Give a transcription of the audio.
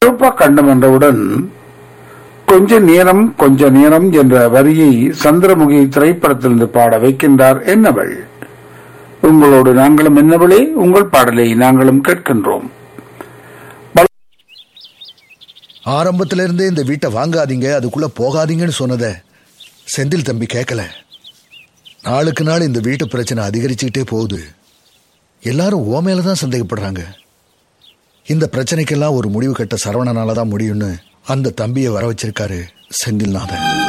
ஐரோப்பா கண்டம் என்றவுடன் கொஞ்ச நேரம் கொஞ்ச நேரம் என்ற வரியை சந்திரமுகி திரைப்படத்திலிருந்து பாட வைக்கின்றார் என்னவள் உங்களோடு நாங்களும் என்னவளே உங்கள் பாடலை நாங்களும் கேட்கின்றோம் ஆரம்பத்துல இருந்தே இந்த வீட்டை வாங்காதீங்க அதுக்குள்ள போகாதீங்கன்னு சொன்னத செந்தில் தம்பி கேட்கல நாளுக்கு நாள் இந்த வீட்டு பிரச்சனை அதிகரிச்சுக்கிட்டே போகுது எல்லாரும் ஓ மேல தான் சந்தேகப்படுறாங்க இந்த பிரச்சனைக்கெல்லாம் ஒரு முடிவு கட்ட சரவணனால தான் முடியும்னு அந்த தம்பியை வர வச்சிருக்காரு செந்தில்நாதன்